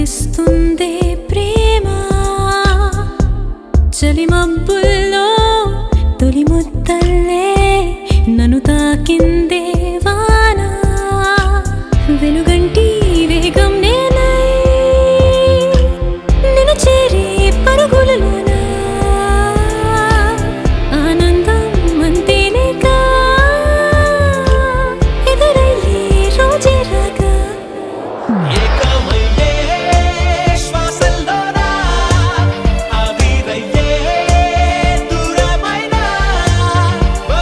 తెలుస్తుందే ప్రేమ చలి మబ్బుల్లో తొలి ముద్దల్లే నన్ను తాకిందే వాన వెలుగంటి వేగం నేనై నిన్ను చేరే పరుగులలోన ఆనందం అంతేనేగా ఎదురయ్యే రోజే రాగా ఏకమయ్యే శ్వాసల్లోనా ఆవిరయ్యే దూరమైనా ఓ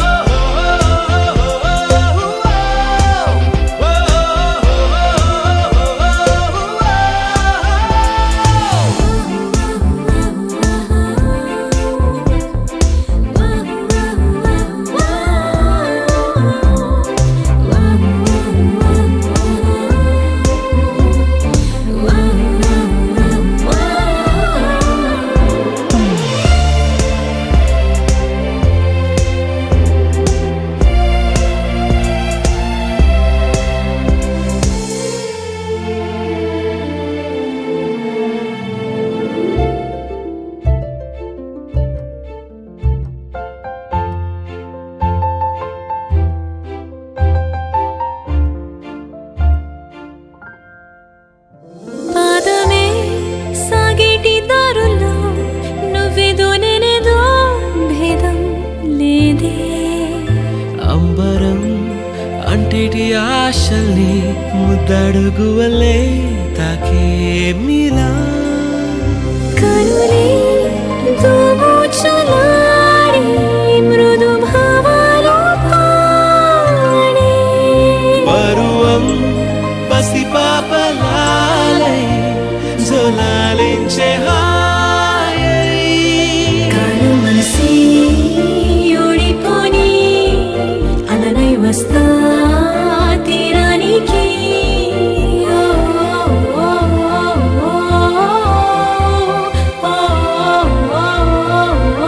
పాదమే సాగేటి దారుల్లో నువ్వేదో నేనేదో భేదం లేదే అంబరం అంటిటి ఆశల్ని ముద్దడుగువలే తాకే మిలా కనులే దోబూచులాడి మృదు భావాలు పాడే పరువం పసిపాపలాలై జొలాలించే హాయై కాలు మనసి ఓడిపోని అలనై వస్తా తీరానికి ఓ, ఓ, ఓ, ఓ, ఓ, ఓ, ఓ, ఓ.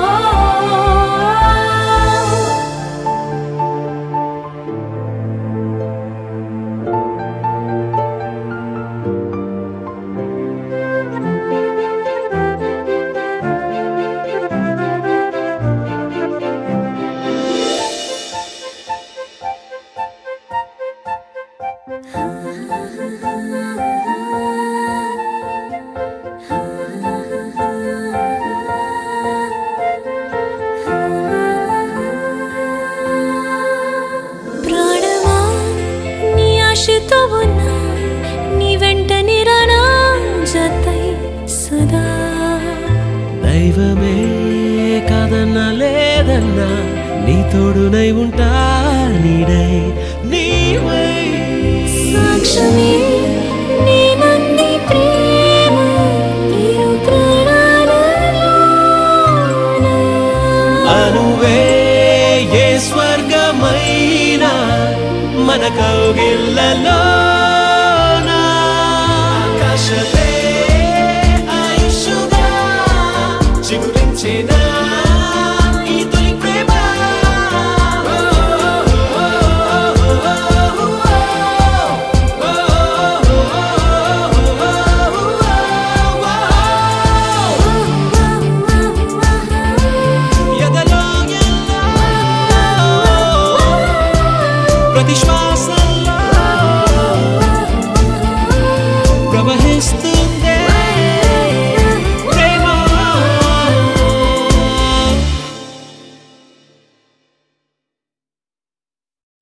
ప్రాణమా నీ ఆశతో ఉన్నా నీ వెంట నిరానా జతై సదా దైవమే కాదన్నా లేదన్నా నీ తోడునై ఉంటా నీడై నీవై సాక్ష్యమే నీ నంది ప్రేమ ఇరు ప్రాణాలలోన. అనువే ఏ స్వర్గమైనా మన కౌగిళ్ళలో